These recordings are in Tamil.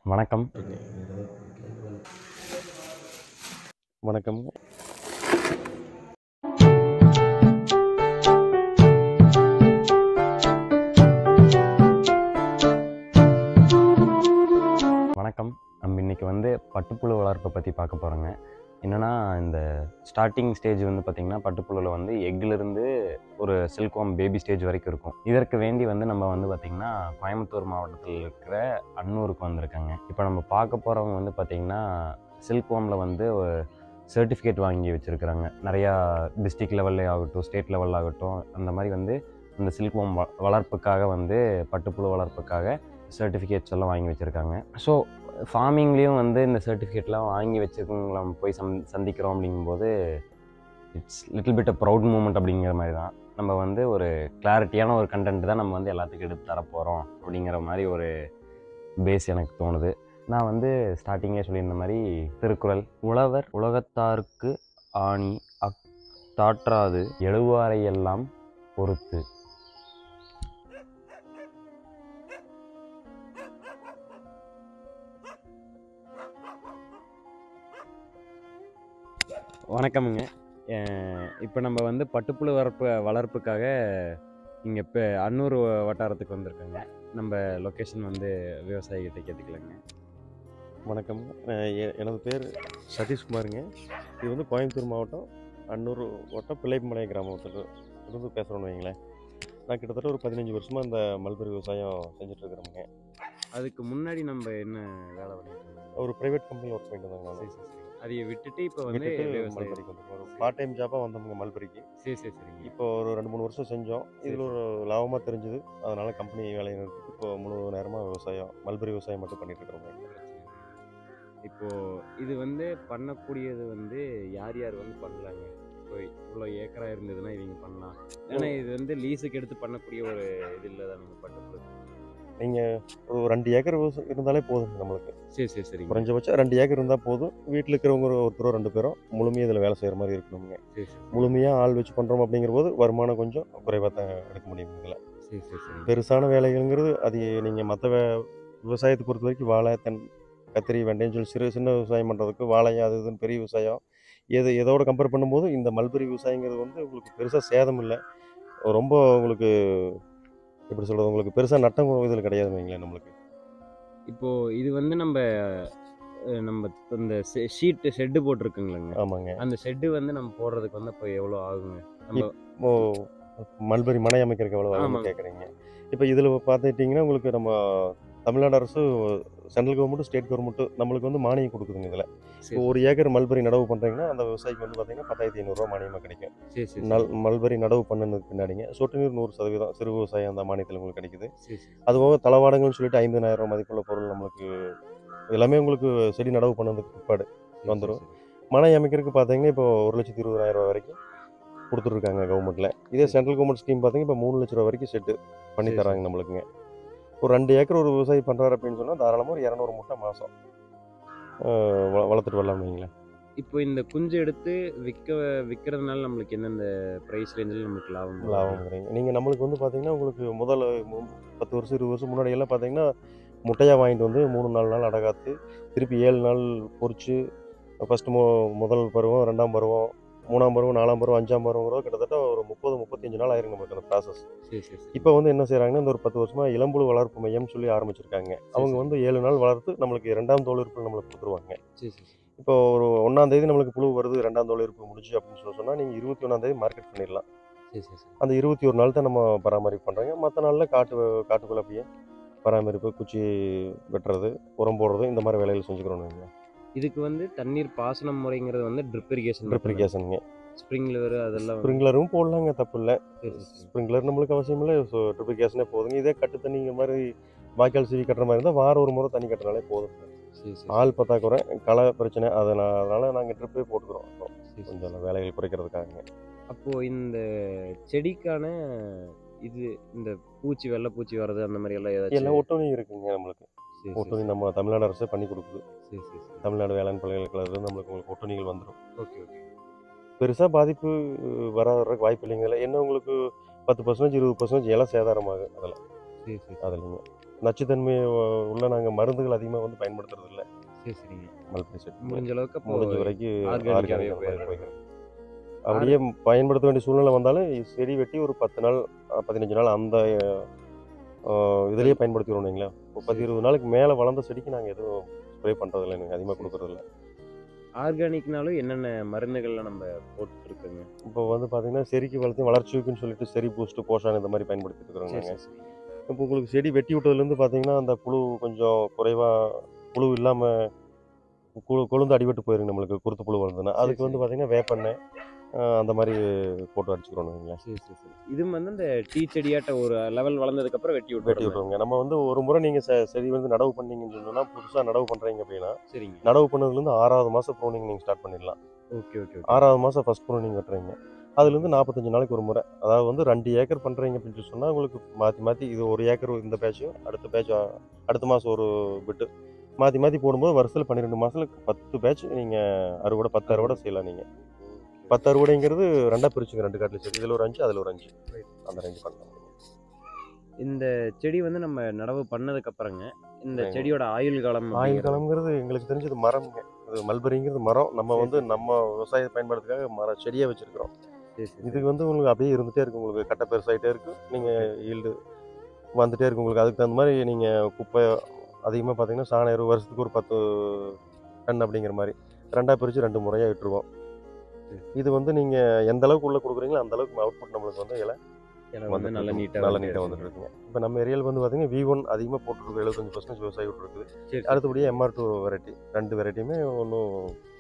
வணக்கம் வணக்கம் வணக்கம் நம்ம இன்னைக்கு வந்து பட்டுப்புழு வளர்ப்பை பற்றி பார்க்க போகிறோங்க என்னென்னா இந்த ஸ்டார்டிங் ஸ்டேஜ் வந்து பார்த்திங்கன்னா பட்டுப்புழுவில் வந்து எக்கிலிருந்து ஒரு சில்க்வாம் பேபி ஸ்டேஜ் வரைக்கும் இருக்கும் இதற்கு வேண்டி வந்து நம்ம வந்து பார்த்திங்கன்னா கோயம்புத்தூர் மாவட்டத்தில் இருக்கிற அன்னூருக்கு வந்திருக்காங்க இப்போ நம்ம பார்க்க போகிறவங்க வந்து பார்த்திங்கன்னா சில்க்வாமில் வந்து சர்டிஃபிகேட் வாங்கி வச்சுருக்கிறாங்க நிறையா டிஸ்ட்ரிக்ட் லெவல்லே ஆகட்டும் ஸ்டேட் லெவலில் ஆகட்டும் அந்த மாதிரி வந்து இந்த சில்க்வாம் வ வளர்ப்புக்காக வந்து பட்டுப்புழு வளர்ப்புக்காக சர்டிஃபிகேட்ஸ் எல்லாம் வாங்கி வச்சுருக்காங்க ஸோ ஃபார்மிங்லேயும் வந்து இந்த சர்டிஃபிகேட்லாம் வாங்கி வச்சுருக்கவங்கள நம்ம போய் சந் சந்திக்கிறோம் அப்படிங்கும்போது it's little bit a proud moment அப்படிங்கிற மாதிரி தான் நம்ம வந்து ஒரு கிளாரிட்டியான ஒரு கண்டென்ட் தான் நம்ம வந்து எல்லாத்துக்கும் எடுத்து தரப்போகிறோம் அப்படிங்கிற மாதிரி ஒரு பேஸ் எனக்கு தோணுது நான் வந்து ஸ்டார்டிங்கே சொல்லியிருந்த மாதிரி திருக்குறள் உழவர் உலகத்தாருக்கு ஆணி அக் தாற்றாது எழுவாரையெல்லாம் பொறுத்து வணக்கமுங்க இப்போ நம்ம வந்து பட்டுப்புழு வளர்ப்பு வளர்ப்புக்காக இங்கே இப்போ அன்னூர் வட்டாரத்துக்கு வந்திருக்கோங்க நம்ம லொக்கேஷன் வந்து விவசாயிகிட்ட கேட்டுக்கலாங்க வணக்கம் அஹ் எ- எனது பேர் சதீஷ்குமாருங்க இது வந்து கோயம்புத்தூர் மாவட்டம் அன்னூர் வட்டம் பிள்ளைமலை கிராமத்தில் இருந்து பேசுகிறோன்னு வைங்களேன் நான் கிட்டத்தட்ட ஒரு பதினஞ்சு வருஷமாக இந்த மல்பெரி விவசாயம் செஞ்சுட்ருக்குறோமுங்க அதுக்கு முன்னாடி நம்ம என்ன வேலை பண்ணிட்டு இருந்தோம் ஒரு ப்ரைவேட் கம்பெனியில் ஒர்க் பண்ணிட்டு இருந்தாங்க சரி நான் சரி சரி அதை விட்டுட்டு இப்போ வந்து விட்டுட்டு விவசாயம் மல்பெரிக்கு வந்து ஒரு பார்ட் டைம் ஜாபாக வந்தோமுங்க மல்பெரிக்கு சரி சரி சரிங்க இப்போ ஒரு ரெண்டு மூணு வருஷம் செஞ்சோம் இதில் ஒரு லாபமாக தெரிஞ்சுது அதனால் கம்பெனி வேலையை நிறுத்திட்டு இப்போ முழு நேரமாக விவசாயம் மல்பெரி விவசாயம் மட்டும் பண்ணிட்டு இருக்கிறோங்க இப்போ இது வந்து பண்ணக்கூடியது வந்து யார் யார் வந்து பண்ணலாங்க இப்போ இவ்வளோ ஏக்கரா இருந்ததுன்னா இவங்க பண்ணலாம் ஏன்னா இது வந்து லீஸுக்கு எடுத்து பண்ணக்கூடிய ஒரு இது இல்லை தான் பட்டுப்புழு நீங்கள் ஒரு ரெண்டு ஏக்கர் விவசாயம் இருந்தாலே போதும் நம்மளுக்கு சரி சரி சரிங்க குறைஞ்சபட்சம் ரெண்டு ஏக்கர் இருந்தால் போதும் வீட்டில் இருக்கிறவங்க ஒரு ஒருத்தரோ ரெண்டு பேரும் முழுமையாக இதில் வேலை செய்கிற மாதிரி இருக்கணுங்க சரி சரி முழுமையாக ஆள் வச்சு பண்ணுறோம் அப்படிங்கிற போது வருமானம் கொஞ்சம் குறைவாக தான் எடுக்க முடியும் இதில் சரி சரி சரிங்க பெருசான வேலைகள்ங்கிறது அது நீங்கள் மற்ற வே விவசாயத்தை பொறுத்த வரைக்கும் வாழை தென் கத்திரி வெண்டைன்னு சொல்லி சிறு சின்ன விவசாயம் பண்ணுறதுக்கு வாழை அது இதுன்னு பெரிய விவசாயம் எது எதோட கம்பேர் பண்ணும்போது இந்த மல்பெரி விவசாயங்கிறது வந்து உங்களுக்கு பெருசாக சேதம் இல்லை ரொம்ப உங்களுக்கு எப்படி சொல்கிறது உங்களுக்கு பெருசாக நட்டம் இதில் கிடையாது வைங்களேன் நம்மளுக்கு இப்போ இது வந்து நம்ம அஹ், நம்ம இந்த ஷீட்டு ஷெட்டு போட்டிருக்குங்களேங்க ஆமாங்க அந்த ஷெட்டு வந்து நம்ம போடுறதுக்கு வந்து இப்போ எவ்வளோ ஆகுங்க நம்ம இப்போ மல்பெரி மனை அமைக்கிறதுக்கு எவ்வளோ ஆமாங்க. ஆகும்னு கேட்குறீங்க இப்போ இதில் பார்த்துட்டிங்கன்னா உங்களுக்கு நம்ம தமிழ்நாடு அரசு சென்ட்ரல் கவர்மெண்ட்டும் ஸ்டேட் கவர்மெண்ட்டும் நம்மளுக்கு வந்து மானியம் கொடுக்குதுங்க இதில் சரி இப்போ ஒரு ஏக்கர் மல்பெரி நடவு பண்ணுறீங்கன்னா அந்த விவசாயிக்கு வந்து பார்த்தீங்கன்னா பத்தாயிரத்தி ஐநூறுரூவா மானியமாக கிடைக்கும் சரி சரி நல் மல்பெரி நடவு பண்ணதுக்கு பின்னாடிங்க சொட்டு நீர் நூறு சதவீதம் சிறு விவசாயம் அந்த மானியத்தில் உங்களுக்கு கிடைக்குது சரி சரி அதுபோக தளவாடங்கள்னு சொல்லிட்டு ஐம்பதாயிரம் ரூபாய் மதிப்புள்ள பொருள் நம்மளுக்கு எல்லாமே உங்களுக்கு செடி நடவு பண்ணதுக்கு பிற்பாடு சரி, வந்துரும். சரி, மனை அமைக்கிறதுக்கு பார்த்தீங்கன்னா இப்போ ஒரு லட்சத்தி இருபதாயிரம் ரூபாய் வரைக்கும் கொடுத்துட்ருக்காங்க கவர்மெண்ட்டில் இதே சென்ட்ரல் கவர்மெண்ட் ஸ்கீம் பார்த்தீங்கன்னா இப்போ மூணு லட்ச ரூபா வரைக்கும் செட்டு பண்ணி சரி, தராங்க நம்மளுக்குங்க ஒரு ரெண்டு ஏக்கர் ஒரு விவசாயி பண்ணுறாரு அப்படின்னு சொன்னால் தாராளமாக ஒரு இரநூறு முட்டை மாதம் வளர்த்துட்டு வரலாம்னு வைங்களேன் இப்போ இந்த குஞ்சு எடுத்து விற்க விற்கிறதுனால நம்மளுக்கு எந்தெந்த ப்ரைஸ் ரேஞ்சில் நம்மளுக்கு லாபம் வரும்? லாபங்கிறீங்க நீங்கள் நம்மளுக்கு வந்து பார்த்தீங்கன்னா உங்களுக்கு முதல்ல மு- பத்து வருஷம் இருபது வருஷம் முன்னாடி எல்லாம் பார்த்தீங்கன்னா முட்டையாக வாங்கிட்டு வந்து மூணு நாலு நாள் அடகாத்து திருப்பி ஏழு நாள் பொரிச்சு ஃபஸ்ட்டு மு முதல் பருவம் ரெண்டாம் பருவம் மூணாம் பருவம் நாலாம் பருவம் அஞ்சாம் பருவங்கிறத கிட்டத்தட்ட ஒரு முப்பது முப்பத்தஞ்சு நாள் ஆயிரும் நம்மளுக்கு அந்த ப்ராசஸ் சரி சரி சரி இப்போ வந்து என்ன செய்கிறாங்கன்னா இந்த ஒரு பத்து வருஷமாக இளம்புழு வளர்ப்பு மையம் சொல்லி ஆரம்பிச்சிருக்காங்க அவங்க சரி. வந்து ஏழு நாள் வளர்த்து நம்மளுக்கு ரெண்டாம் தோல் இருப்பு நம்மளுக்கு கொடுத்துருவாங்க சரி சரி சரி. இப்போ ஒரு ஒன்றாம் தேதி நம்மளுக்கு புழு வருது ரெண்டாம் தோல் இருப்பு முடிஞ்சு அப்படின்னு சொல்லி சொன்னால் நீங்கள் இருபத்தி ஒன்றாம் தேதி மார்க்கெட் பண்ணிடலாம் சரி சரி சரி அந்த இருபத்தி ஒரு நாள் தான் நம்ம பராமரிப்பு பண்ணுறாங்க மற்ற நாளில் காட்டு காட்டுக்குள்ள அப்படியே பராமரிப்பு குச்சி வெட்டுறது உரம் போடுறது இந்த மாதிரி வேலைகள் செஞ்சுக்கிறோம் நீங்கள் இதுக்கு வந்து தண்ணீர் பாசனம் முறைங்கிறது வந்து ட்ரிப் இரிகேஷன் ட்ரிப் இரிகேஷனுங்க ஸ்ப்ரிங்க்லர் அதெல்லாம் வந்து- ஸ்ப்ரிங்க்லரும் போடலாங்க தப்பு இல்லை சரி, சரி. ஸ்ப்ரிங்க்லர் நம்மளுக்கு அவசியம் இல்லை ஸோ ட்ரிப் இரிகேஷனே போதுங்க இதே கட்டு தண்ணிங்க மாதிரி வாய்க்கால் சீவி கட்டுற மாதிரி இருந்தால் வாரம் ஒரு முறை தண்ணி கட்டுறனாலே போதும் சரி சரி ஆள் பத்தாக்குறை களை பிரச்சனை அதனால் அதனால் நாங்கள் ட்ரிப்பே போட்டுக்கிறோம் அப்புறம் சரி, சரி. கொஞ்சம் வேலைகள் குறைக்கிறதுக்காக அப்போ இந்த செடிக்கான இது இந்த பூச்சி வெள்ளை பூச்சி வர்றது அந்த மாதிரி எல்லாம் ஏதாச்சும் எல்லாம் ஒட்டுணி இருக்குங்க நம்மளுக்கு சரி, சரி, ஒட்டுணி நம்ம தமிழ்நாடு அரசே பண்ணி கொடுக்குது சரி சரி சரி தமிழ்நாடு வேளாண் பல்கலைக்கழகத்துல நம்மளுக்கு உங்களுக்கு ஒட்டுணிகள் வந்துடும் ஓகே ஓகே பெருசாக பாதிப்பு வர வர்றதுக்கு வாய்ப்பு இல்லைங்க இதில் என்ன உங்களுக்கு பத்து பர்சன்டேஜ் இருபது பர்சன்டேஜ் எல்லாம் சேதாரமாகும் அதில் சரி சரி அதுலைங்க நச்சுத்தன்மை உ- உள்ள நாங்கள் மருந்துகள் அதிகமாக வந்து பயன்படுத்துறது இல்லை சரி சரிங்க மல்பரி செடி முடிஞ்ச அளவுக்கு அப்போ முடிஞ்ச வரைக்கும் ஆர்கானிக்காவே ஆர்கானிக் போயிடுறது. போய்க்கிறோம் அப்படியே பயன்படுத்த வேண்டிய சூழ்நிலை வந்தாலும் செடி வெட்டி ஒரு பத்து நாள் அஹ், பதினஞ்சு நாள் அந்த அஹ், இதுலயே பயன்படுத்திடுவோம் இல்லைங்களா ஒரு பத்து இருபது நாளுக்கு மேலே வளர்ந்த செடிக்கு நாங்கள் எதுவும் ஸ்ப்ரே பண்ணுறதில்ல எனக்கு அதிகமாக கொடுக்குறதில்ல ஆர்கானிக்னாலும் என்னென்ன மருந்துகள்லாம் நம்ம போட்டுருக்கோங்க இப்போ வந்து பார்த்தீங்கன்னா செடிக்கு வளர்த்து வளர்ச்சிக்குன்னு சொல்லிட்டு செடி பூஸ்ட் போஷான் இந்த மாதிரி பயன்படுத்திட்டு இருக்கிறோம் சரி நாங்கள் சரி சரிங்க இப்போ உங்களுக்கு செடி வெட்டி விட்டதுலேருந்து பார்த்தீங்கன்னா அந்த புழு கொஞ்சம் குறைவாக புழு இல்லாமல் குழு கொழுந்து அடிபட்டு போயிருங்க நம்மளுக்கு குருத்து புழு வளர்ந்ததுன்னா அதுக்கு வந்து சரி. பார்த்தீங்கன்னா வேப்பெண்ணெய் அஹ், அந்த மாதிரி போட்டு அடிச்சுக்கிறோம் வைங்களேன் சரி சரி சரி இது வந்து இந்த டீ செடியாட்ட ஒரு லெவல் வளர்ந்ததுக்கு அப்புறம் வெட்டி வெட்டி விட்டு விட்டுருவோங்க நம்ம வந்து ஒரு முறை நீங்கள் செடி வந்து நடவு பண்ணீங்கன்னு சொன்னால் புதுசாக நடவு பண்ணுறீங்க அப்படின்னா சரிங்க நடவு பண்ணதுலேருந்து ஆறாவது மாதம் ப்ரூனிங் நீங்கள் ஸ்டார்ட் பண்ணிடலாம் ஓகே ஓகே ஆறாவது மாதம் ஃபஸ்ட் ப்ரூனிங் வெட்டுறீங்க அதுலேருந்து நாற்பத்தஞ்சு நாளைக்கு ஒரு முறை அதாவது வந்து ரெண்டு ஏக்கர் பண்ணுறீங்க அப்படின்னு சொன்னால் உங்களுக்கு மாற்றி மாற்றி இது ஒரு ஏக்கர் இந்த பேட்சும் அடுத்த பேட்ச் அடுத்த மாதம் ஒரு பிட்டு மாற்றி மாற்றி போடும்போது வருஷத்தில் பன்னிரெண்டு மாதத்துக்கு பத்து பேட்ச் நீங்கள் அறுவடை பத்து அறுவடை செய்யலாம் நீங்கள் பத்து அறுவடைங்கிறது ரெண்டாக பிரிச்சுங்க ரெண்டு காட்டில் சரி இதில் ஒரு அஞ்சு அதில் ஒரு அஞ்சு அந்த ரேஞ்சு பண்ணலாம் இந்த செடி வந்து நம்ம நடவு பண்ணதுக்கு அப்புறங்க இந்த சரிங்க. செடியோட ஆயுள் காலம் ஆயுள் அப்படிங்கிறது- காலம்ங்கிறது எங்களுக்கு தெரிஞ்சது மரம்ங்க இது மல்பரிங்கிறது மரம் நம்ம சரி, வந்து சரி. நம்ம விவசாய பயன்பாடுறதுக்காக மர செடியாக வச்சுருக்கிறோம் சரி, சரி, இதுக்கு வந்து உங்களுக்கு அப்படியே இருந்துகிட்டே இருக்கும் உங்களுக்கு கட்டை பெருசாகிட்டே இருக்கும் நீங்கள் ஈல்டு வந்துட்டே இருக்கும் உங்களுக்கு அதுக்கு தகுந்த மாதிரி நீங்கள் குப்பை அதிகமாக பார்த்தீங்கன்னா சாண எரு வருஷத்துக்கு ஒரு பத்து டன் அப்படிங்கிற மாதிரி ரெண்டாக பிரித்து ரெண்டு முறையாக விட்டுருவோம் சரி. இது வந்து நீங்கள் எந்த அளவுக்கு உள்ள கொடுக்குறீங்களோ அந்த அளவுக்கு அவுட்புட் நம்மளுக்கு வந்து இலை இலை வந்து நல்ல நீட்டா நல்ல வந்து நீட்டாக வந்துட்டு இருக்குங்க இப்போ நம்ம ஏரியாவில் வந்து பார்த்தீங்கன்னா வி ஒன் அதிகமாக போட்டுருக்கு எழுபத்தஞ்சு பர்சன்ட் விவசாயி விட்டுருக்குது சரி, சரி. அடுத்தபடியாக எம்ஆர் டூ வெரைட்டி ரெண்டு வெரைட்டியுமே ஒன்றும்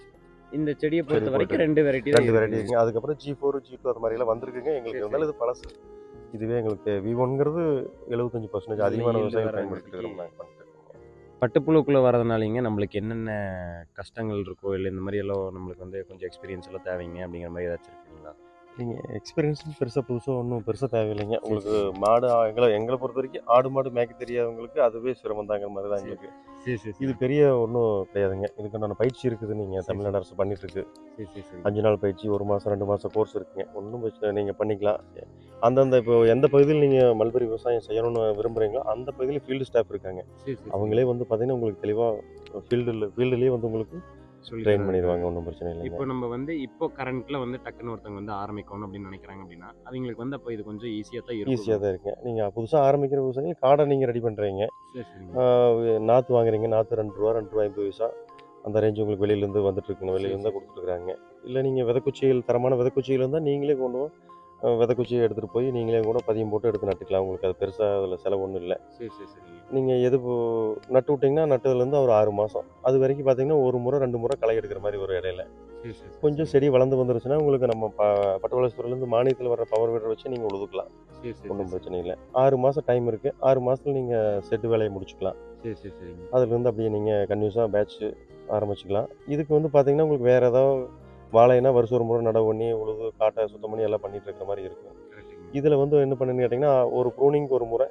இந்த செடியை பொறுத்த செடி வரைக்கும் போட்டு- ரெண்டு வெரைட்டி ரெண்டு வெரைட்டி இருக்குங்க அதுக்கப்புறம் ஜி ஃபோர் ஜி டூ அது மாதிரிலாம் வந்திருக்குங்க எங்களுக்கு சரி, இருந்தாலும் இது பழசு இதுவே எங்களுக்கு வி ஒன்ங்கிறது எழுபத்தஞ்சு பர்சன்டேஜ் நல்ல அதிகமான yield விவசாயம் வர பயன்படுத்திட்டு வரைக்கும். இருக்கிறோம் நாங்கள் பண்ணிட்டு இருக்கோங்க பட்டுப்புழுக்குள்ள வரதுனாலங்க நம்மளுக்கு என்னென்ன கஷ்டங்கள் இருக்கோ இல்லை இந்த மாதிரி எல்லாம் நம்மளுக்கு வந்து கொஞ்சம் எக்ஸ்பீரியன்ஸ் எல்லாம் தேவைங்க அப்படிங்கிற மாதிரி ஏதாச்சும் இருக்குங்களா நீங்கள் எக்ஸ்பீரியன்ஸ் பெருசாக புதுசாக ஒன்றும் பெருசாக தேவையில்லைங்க உங்களுக்கு மாடு ஆ- எங்களை எங்களை பொறுத்த வரைக்கும் ஆடு மாடு மேய்க்க தெரியாதவங்களுக்கு அதுவே சிரமம் தாங்கிற மாதிரி தான் சரி. எங்களுக்கு சரி சரி இது பெரிய ஒன்றும் கிடையாதுங்க இதுக்கான பயிற்சி இருக்குது நீங்கள் சரி, தமிழ்நாடு அரசு பண்ணிட்டு இருக்கு சரி சரி சரி அஞ்சு நாள் பயிற்சி ஒரு மாதம் ரெண்டு மாதம் கோர்ஸ் இருக்குங்க ஒன்றும் பிரச்சனை நீங்கள் பண்ணிக்கலாம் அந்தந்த இப்போ எந்த பகுதியில் நீங்கள் மல்பரி விவசாயம் செய்யணும்னு விரும்புகிறீங்களோ அந்த பகுதியில் ஃபீல்டு ஸ்டாஃப் இருக்காங்க சரி சரி அவங்களே வந்து பார்த்தீங்கன்னா உங்களுக்கு தெளிவாக ஃபீல்டில் ஃபீல்டுலேயே வந்து உங்களுக்கு சொல்லி ட்ரெயின் தராங்க. பண்ணிடுவாங்க ஒன்றும் பிரச்சனை இல்லைங்க இப்போ நம்ம வந்து இப்போ கரண்ட்ல வந்து டக்குன்னு ஒருத்தவங்க வந்து ஆரம்பிக்கணும் அப்படின்னு நினைக்கிறாங்க அப்படின்னா அவங்களுக்கு வந்து அப்போ இது கொஞ்சம் ஈஸியாக தான் இருக்கும் ஈஸியாக தான் இருக்குங்க நீங்கள் புதுசாக ஆரம்பிக்கிற விவசாயிகள் காடை நீங்கள் ரெடி பண்ணுறீங்க சரி சரிங்க நாற்று வாங்குறீங்க நாற்று ரெண்டு ரூபா ரெண்டு ரூபா ஐம்பது பைசா அந்த ரேஞ்ச் உங்களுக்கு வெளியிலேருந்து வந்துட்டு இருக்குங்க வெளியிலேருந்து கொடுத்துருக்குறாங்க இல்லை நீங்கள் விதைக்குச்சிகள் தரமான விதைக்குச்சிகள் இருந்தால் நீங்களே கொண்டு போ- அஹ் விதைக்குச்சியை எடுத்துகிட்டு போய் நீங்களே கூட பதியம் போட்டு எடுத்து நட்டுக்கலாம் உங்களுக்கு அது பெருசாக அதில் செலவு ஒன்றும் இல்லை சரி சரி சரிங்க நீங்கள் எது இப்போ- நட்டு விட்டிங்கன்னா நட்டதுலேருந்து ஒரு ஆறு மாதம் அது வரைக்கும் பார்த்தீங்கன்னா ஒரு முறை ரெண்டு முறை களை எடுக்கிற மாதிரி ஒரு இடையில சரி சரி சரி, கொஞ்சம் செடி வளர்ந்து வந்துருச்சுன்னா உங்களுக்கு நம்ம ப பட்டுவளத்துறையிலேருந்து மானியத்தில் வர பவர் வீடர் வச்சு நீங்கள் உழுதுக்கலாம் சரி சரி ஒன்றும் சரி பிரச்சனை இல்லை ஆறு மாதம் டைம் இருக்குது ஆறு மாதத்துல நீங்கள் செட்டு வேலையை முடிச்சுக்கலாம் சரி சரி சரிங்க அதுலேருந்து அப்படியே நீங்கள் கன்யூஸாக பேட்ச் ஆரம்பிச்சுக்கலாம் இதுக்கு வந்து பார்த்தீங்கன்னா உங்களுக்கு வேறு ஏதாவது வாழைனா வருஷம் ஒரு முறை நடவு பண்ணி உழுது காட்டை சுத்தம் பண்ணி எல்லாம் பண்ணிட்டு இருக்கிற மாதிரி இருக்கும் கரெக்டுங்க இதில் வந்து என்ன பண்ணுன்னு கேட்டிங்கன்னா ஒரு ப்ரூனிங்க்கு ஒரு முறை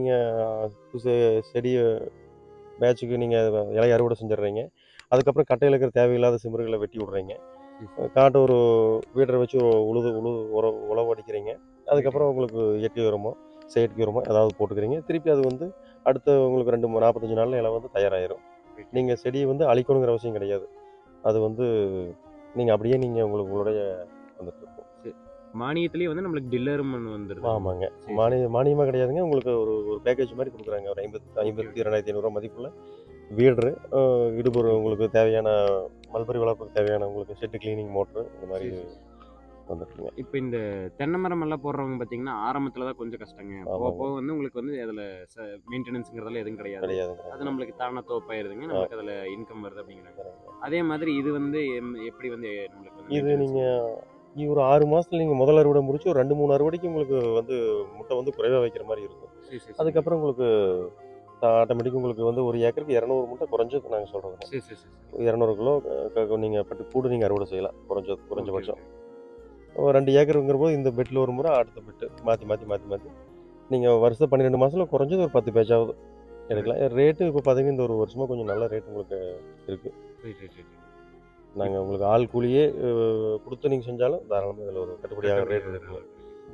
நீங்கள் செடியை பேட்சுக்கு நீங்கள் இலை அறுவடை செஞ்சிடுறீங்க அதுக்கப்புறம் கட்டையில் இருக்கிற தேவையில்லாத சிமறுகளை வெட்டி விட்றீங்க காட்டை ஒரு வீடரை வச்சு ஒரு உழுது உழு உர உழவு அடிக்கிறீங்க அதுக்கப்புறம் உங்களுக்கு இயற்கை உரமோ செயற்கை உரமோ ஏதாவது போட்டுக்கிறீங்க திருப்பி அது வந்து அடுத்த உங்களுக்கு ரெண்டு மூணு நாற்பத்தஞ்சு நாளில் இலை வந்து தயாராகிரும் நீங்கள் செடியை வந்து அழிக்கணுங்கிற அவசியம் கிடையாது அது வந்து நீங்கள் அப்படியே நீங்கள் உங்களுக்கு உங்களுடைய வந்துட்டு இருக்கும் மானியத்திலேயே வந்து நம்மளுக்கு டில்லரும் வந்துருது ஆமாங்க சரி. மானிய மானியமாக கிடையாதுங்க உங்களுக்கு ஒரு ஒரு பேக்கேஜ் மாதிரி கொடுக்குறாங்க ஒரு ஐம்பத்தி ஐம்பத்தி ரெண்டாயிரத்தி ஐநூறுரூவா மதிப்புள்ள வீடரு இடுபொரு உங்களுக்கு தேவையான மல்பரி வளர்ப்புக்கு தேவையான உங்களுக்கு செட்டு கிளீனிங் மோட்ரு இந்த மாதிரி சரி, வந்துட்டுருங்க இப்போ இந்த தென்னை மரம் எல்லாம் போடுறவங்க பார்த்தீங்கன்னா ஆரம்பத்தில் தான் கொஞ்சம் கஷ்டங்க போக ஆமாங்க. போக வந்து உங்களுக்கு வந்து அதில் மெயின்டெனன்ஸுங்கிறதுல எதுவும் கிடையாது கிடையாதுங்க அது நம்மளுக்கு தானே தோப்பாயிருதுங்க நம்மளுக்கு அதில் இன்கம் வருது அப்படிங்கிறாங்க அதே மாதிரி இது வந்து எம்- எப்படி வந்து நம்மளுக்கு வந்து இது maintenance? நீங்கள் இது ஒரு ஆறு மாதத்துல நீங்கள் முதல் அறுவடை முடிச்சு ஒரு ரெண்டு மூணு அறுவடைக்கு உங்களுக்கு வந்து முட்டை வந்து குறைவாக வைக்கிற மாதிரி இருக்கும் சரி, சரி, சரி. அதுக்கப்புறம் உங்களுக்கு ஆட்டோமேட்டிக் உங்களுக்கு வந்து ஒரு ஏக்கருக்கு இரநூறு முட்டை குறைஞ்சது நாங்கள் சொல்கிறோம் சரி சரி சரி இரநூறு கிலோ நீங்கள் பட்டு கூடு நீங்கள் அறுவடை செய்யலாம் குறைஞ்சது குறைஞ்சபட்சம் Okay, ஒரு ரெண்டு ஏக்கருங்கிற போது இந்த பெட்டில் ஒரு முறை அடுத்த பெட்டு மாற்றி மாற்றி மாற்றி மாற்றி நீங்கள் வருஷம் பன்னிரெண்டு மாதத்தில் குறைஞ்சது ஒரு பத்து பேஜாவது எடுக்கலாம் ரேட்டு இப்போ பார்த்தீங்கன்னா இந்த ஒரு வருஷமாக கொஞ்சம் நல்ல ரேட் உங்களுக்கு இருக்குது okay. Right, right, right, right. நாங்கள் உங்களுக்கு ஆள் கூலியே அஹ், கொடுத்து நீங்கள் செஞ்சாலும் தாராளமாக இதில் ஒரு கட்டுப்படியாக ரேட் இருக்குங்க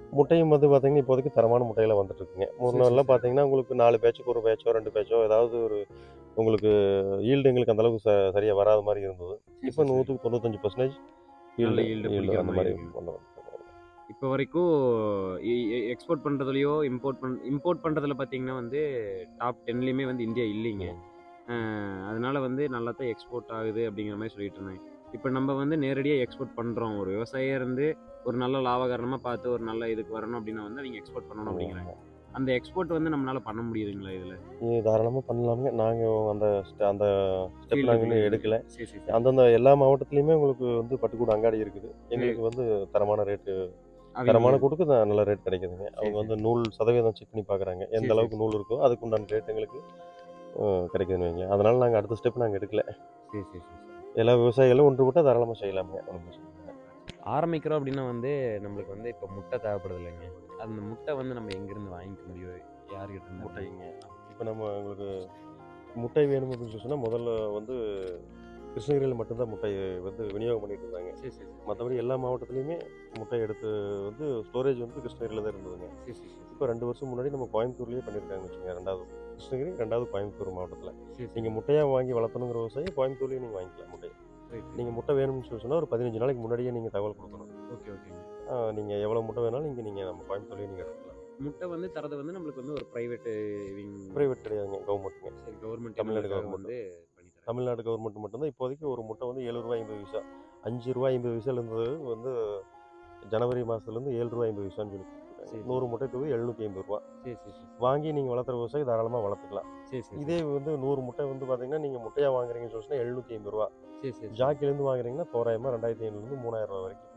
முட்டையும் வந்து பார்த்தீங்கன்னா இப்போதைக்கு தரமான முட்டையில வந்துட்டு இருக்குங்க சரி, முன்னெல்லாம் சரி. பார்த்தீங்கன்னா உங்களுக்கு நாலு பேட்சுக்கு ஒரு பேட்சோ ரெண்டு பேட்சோ ஏதாவது ஒரு உங்களுக்கு ஈல்டு எங்களுக்கு அந்த அளவுக்கு ச- சரியா வராத மாதிரி இருந்தது இப்போ சரி. நூற்றுக்கு தொண்ணூத்தஞ்சு பர்சன்டேஜ் நல்ல yield பிடிக்கிற அந்த மாதிரி மாதிரி இருக்கு. கொண்டு வந்துருக்காங்க. இப்போ வரைக்கும் எக்ஸ்போர்ட் பண்ணுறதுலையோ இம்போர்ட் பண் இம்போர்ட் பண்ணுறதுல பார்த்தீங்கன்னா வந்து டாப் டென்லேயுமே வந்து இந்தியா இல்லைங்க அஹ் அதனால வந்து நல்லா தான் எக்ஸ்போர்ட் ஆகுது அப்படிங்கிற மாதிரி சொல்லிட்டு இருந்தேன் இப்போ நம்ம வந்து நேரடியாக எக்ஸ்போர்ட் பண்ணுறோம் ஒரு விவசாயியாக இருந்து ஒரு நல்ல லாபகரமாக பார்த்து ஒரு நல்ல இதுக்கு வரணும் அப்படின்னா வந்து அவங்க எக்ஸ்போர்ட் பண்ணணும் அப்படிங்கிறாங்க அந்த எக்ஸ்போர்ட் வந்து நம்மளால பண்ண முடியுதுங்களா இதில் இது தாராளமாக பண்ணலாமுங்க நாங்கள் அந்த ஸ்ட- அந்த ஸ்டெப் நாங்கள் இன்னும் எடுக்கல சரி சரி அந்தந்த எல்லா மாவட்டத்துலையுமே உங்களுக்கு வந்து பட்டுக்கூட அங்காடி இருக்குது எங்களுக்கு வந்து தரமான ரேட்டு அவங்க- தரமான கூட்டுக்கு தான் நல்ல ரேட் கிடைக்குதுங்க அவங்க சரி. வந்து நூல் சதவீதம் செக் பண்ணி பார்க்குறாங்க எந்த சரி, அளவுக்கு நூல் இருக்கோ அதுக்கு உண்டான ரேட் எங்களுக்கு அஹ், கிடைக்குதுன்னு வைங்க அதனால நாங்கள் அடுத்த ஸ்டெப் நாங்கள் எடுக்கல சரி சரி சரி சரி. எல்லா விவசாயிகளும் ஒன்று விட்டால் தாராளமாக செய்யலாமுங்க ஒண்ணும் பிரச்சனை இல்லை. ஆரம்பிக்கிறோம் அப்படின்னா வந்து நம்மளுக்கு வந்து இப்போ முட்டை தேவைப்படுது இல்லைங்க அந்த முட்டை வந்து நம்ம எங்கேருந்து வாங்கிக்க முடியும் யார்கிட்ட இருந்து முட்டைங்க இப்போ நம்ம உங்களுக்கு முட்டை வேணும் அப்படின்னு சொன்னால் முதல்ல வந்து கிருஷ்ணகிரியில் மட்டும்தான் முட்டை வந்து விநியோகம் பண்ணிட்டு இருந்தாங்க சரி சரி சரி. மற்றபடி எல்லா மாவட்டத்துலையுமே முட்டை எடுத்து வந்து ஸ்டோரேஜ் வந்து கிருஷ்ணகிரியில் தான் இருந்ததுங்க சரி சரி சரி. இப்போ ரெண்டு வருஷம் முன்னாடி நம்ம கோயம்புத்தூர்லேயே பண்ணியிருக்காங்க வச்சுங்க ரெண்டாவது கிருஷ்ணகிரி ரெண்டாவது கோயம்புத்தூர் மாவட்டத்தில் சரி சரி. நீங்கள் முட்டையாக வாங்கி வளர்த்தணுங்கிற விவசாயி கோயம்புத்தூர்லேயே நீங்கள் வாங்கிக்கலாம் முட்டை ரைட். நீங்கள் முட்டை வேணும்னு சொல்லி சொன்னால் ஒரு பதினஞ்சு நாளைக்கு முன்னாடியே நீங்கள் தகவல் கொடுக்கணும் ஓகே ஓகேங்க நீங்கள் எவ்வளோ முட்டை வேணாலும் இங்கே நீங்கள் நம்ம கோயம்புத்தூர்லேயே நீங்கள் எடுத்துக்கலாம் முட்டை வந்து தரது வந்து நம்மளுக்கு வந்து ஒரு ப்ரைவேட் ப்ரைவேட் கிடையாதுங்க கவர்மெண்ட்டுங்க சரி கவர்மெண்ட் தமிழ்நாடு தமிழ்நாடு government. வந்து பண்ணி தராங்க தமிழ்நாடு கவர்மெண்ட் மட்டும்தான் இப்போதைக்கு ஒரு முட்டை வந்து ஏழு ரூபாய் ஐம்பது பைசா அஞ்சு ரூபாய் ஐம்பது பைசால இருந்தது வந்து ஜனவரி மாதத்துலேருந்து ஏழு ரூபாய் ஐம்பது பைசான்னு சொல்லி கொடுத்துருக்காங்க. சரி. நூறு முட்டை தொகுதி எழுநூற்றி ஐம்பது ரூபா சரி சரி சரி வாங்கி நீங்கள் வளர்த்துற விவசாயி தாராளமாக வளர்த்துக்கலாம் சரி சரி இதே வந்து நூறு முட்டை வந்து பார்த்தீங்கன்னா நீங்கள் முட்டையாக வாங்குறீங்கன்னு சொன்னால் எழுநூற்றி ஐம்பது ரூபா சரி சரி ஜாக்கிலேருந்து வாங்குறீங்கன்னா தோராயமாக ரெண்டாயிரத்தி ஐநூறுலேருந்து மூணாயிரம் ரூபா வரைக்கும்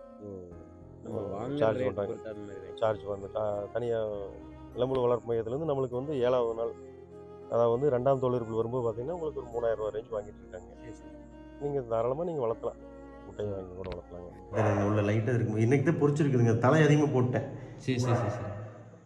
நம்ம வாங்குற சார்ஜ் rate பண்ணுறாங்க பொறுத்து அந்த மாதிரி தான். சார்ஜ் வந்து தனியாக இளம்புல வளர்ப்பு மையத்துலேருந்து நம்மளுக்கு வந்து ஏழாவது நாள் அதாவது வந்து ரெண்டாம் தொழிற்பில் வரும்போது பார்த்தீங்கன்னா உங்களுக்கு ஒரு மூணாயிரம் ரூபா ரேஞ்ச் வாங்கிட்டு இருக்காங்க சரி சரி நீங்கள் தாராளமாக நீங்கள் வளர்த்தலாம் முட்டையை வாங்கி கூட வளர்த்தலாங்க உள்ள லைட்டாக இருக்கு இன்னைக்கு தான் பொறிச்சிருக்குதுங்க தலை அதிகமாக போட்டேன் சரி சரி சரி சரி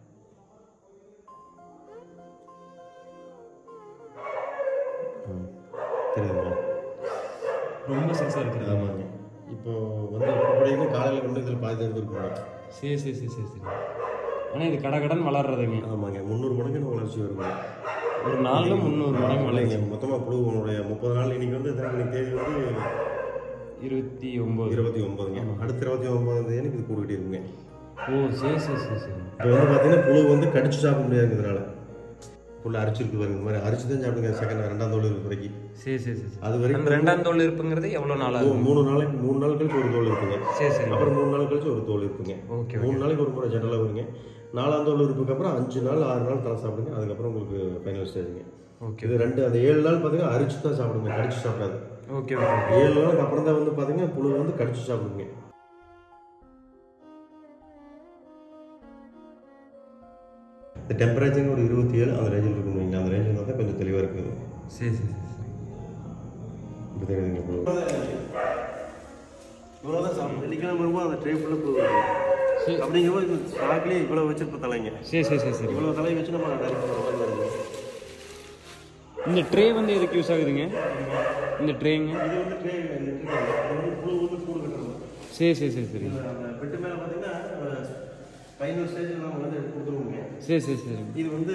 தெரியுதுங்களா ரொம்ப சக்ஸாக இருக்குது ஆமாங்க இப்போ வந்து இப்படின்னு காலையில் கொண்டு இதில் பாதி எடுத்துருக்கோங்க சரி சரி சரி சரி சரி ஆனால் இது கடகடன் வளர்றதுங்க ஆமாங்க முந்நூறு மடங்கு நான் வளர்ச்சி வருங்க ஒரு நாள்ல முந்நூறு மடங்கு வளர்ச்சி இல்லைங்க மொத்தமாக புழு உங்களுடைய முப்பது நாள் இன்னைக்கு வந்து எத்தனை மணிக்கு தேதி வந்து இருபத்தி ஒம்பது இருபத்தி ஒன்பதுங்க அடுத்த இருபத்தி ஒன்பதாம் தேதி இது கூடுகிட்டே இருக்குங்க ஓ சரி சரி சரி சரி இப்போ வந்து பார்த்தீங்கன்னா புழு வந்து கடிச்சு சாப்பிட முடியாதுங்க இதனால புல் அரிச்சிருக்கு பாருங்க இந்த மாதிரி அரிச்சு தான் சாப்பிடுங்க செகண்ட் ரெண்டாம் தோல் இருக்கு வரைக்கும் சரி சரி சரி சரி அது அந்த வரைக்கும் ரெண்டாம் தோல் இருப்புங்கிறது எவ்வளோ நாள் மூ- ஆகும் மூணு நாளைக்கு மூணு நாள் கழிச்சு ஒரு தோல் இருக்குங்க சரி சரி அப்புறம் மூணு நாள் கழிச்சு ஒரு தோல் இருக்குங்க ஓகே மூணு நாளைக்கு ஒரு முறை ஜெனரலாக வருங்க நாலாம் தோல் இருப்புக்கு அப்புறம் அஞ்சு நாள் ஆறு நாள் தலை சாப்பிடுங்க அதுக்கப்புறம் உங்களுக்கு ஃபைனல் ஸ்டேஜுங்க ஓகே இது ரெண்டு அந்த ஏழு நாள் பார்த்தீங்கன்னா அரிச்சு தான் சாப்பிடுங்க கடிச்சு சாப்பிடாது ஓகே ஓகே ஏழு நாளுக்கு அப்புறம் தான் வந்து பார்த்தீங்கன்னா புழு வந்து கடிச்சு சாப்பிடுங்க இந்த டெம்பரேச்சர் ஒரு இருபத்தி ஏழு அந்த ரேஞ்சில் இருக்குன்னு வைங்க அந்த ரேஞ்சில் இருந்தால் தான் கொஞ்சம் தெளிவாக இருக்குது சரி சரி சரி சரி இப்போ தெரியுதுங்க புழு இவ்வளோ தான் சாப்பிடும் வெள்ளிக்கிழமை வரும்போது அந்த ட்ரே ஃபுல்லாக புழு சரி. அப்படிங்கும்போது இந்த ஸ்டாக்லேயே இவ்வளோ வச்சிருப்ப தலைங்க சரி சரி சரி சரி இவ்வளோ தலையை வச்சு நம்ம டைரக்ட் பண்ணுற மாதிரி வருது இந்த ட்ரே வந்து எதுக்கு யூஸ் ஆகுதுங்க இந்த ட்ரேங்க இது வந்து ட்ரே இந்த ட்ரே வந்து புழு வந்து கூடு கட்டுறது சரி சரி சரி சரி அந்த பெட்டு மேலே பார்த்தீங்கன்னா ஃபைனல் ஸ்டேஜில் நம்ம வந்து எடுத்து கொடுத்துருவோங்க சரி சரி சரி இது வந்து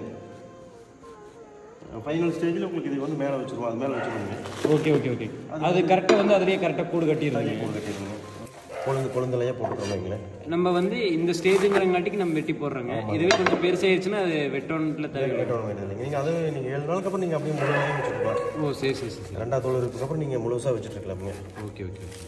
ஃபைனல் ஸ்டேஜில் உங்களுக்கு இது வந்து மேலே வச்சுருவோம் அது மேலே வச்சுருவோங்க ஓகே ஓகே ஓகே அது கரெக்டாக வந்து அதுலேயே கரெக்டாக கூடு கட்டிடுதுங்க கூடு கட்டிடுவோங்க கொழுந்து கொழுந்தலையாக போட்டுருவோம் வைங்களேன் நம்ம வந்து இந்த ஸ்டேஜுங்கிறங்காட்டிக்கு நம்ம வெட்டி போடுறோங்க இதுவே கொஞ்சம் பெருசாயிருச்சுன்னா அது வெட்டோன்ல தேவையில்லை வெட்ட வேண்டியது இல்லைங்க நீங்கள் அது நீங்கள் ஏழு நாளுக்கு அப்புறம் நீங்கள் அப்படியே முழுமையாக வச்சுருக்கலாம் ஓ சரி சரி சரி சரி ரெண்டாவது தோல் இருப்புக்கு அப்புறம் நீங்கள் முழுசாக வச்சுட்டு இருக்கலாமுங்க ஓகே ஓகே ஓகே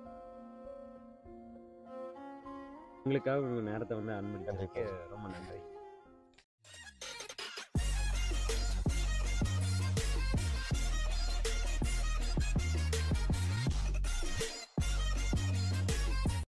உங்களுக்காக உங்கள் நேரத்தை வந்து அனுமதிக்கிறதுக்கு ரொம்ப நன்றி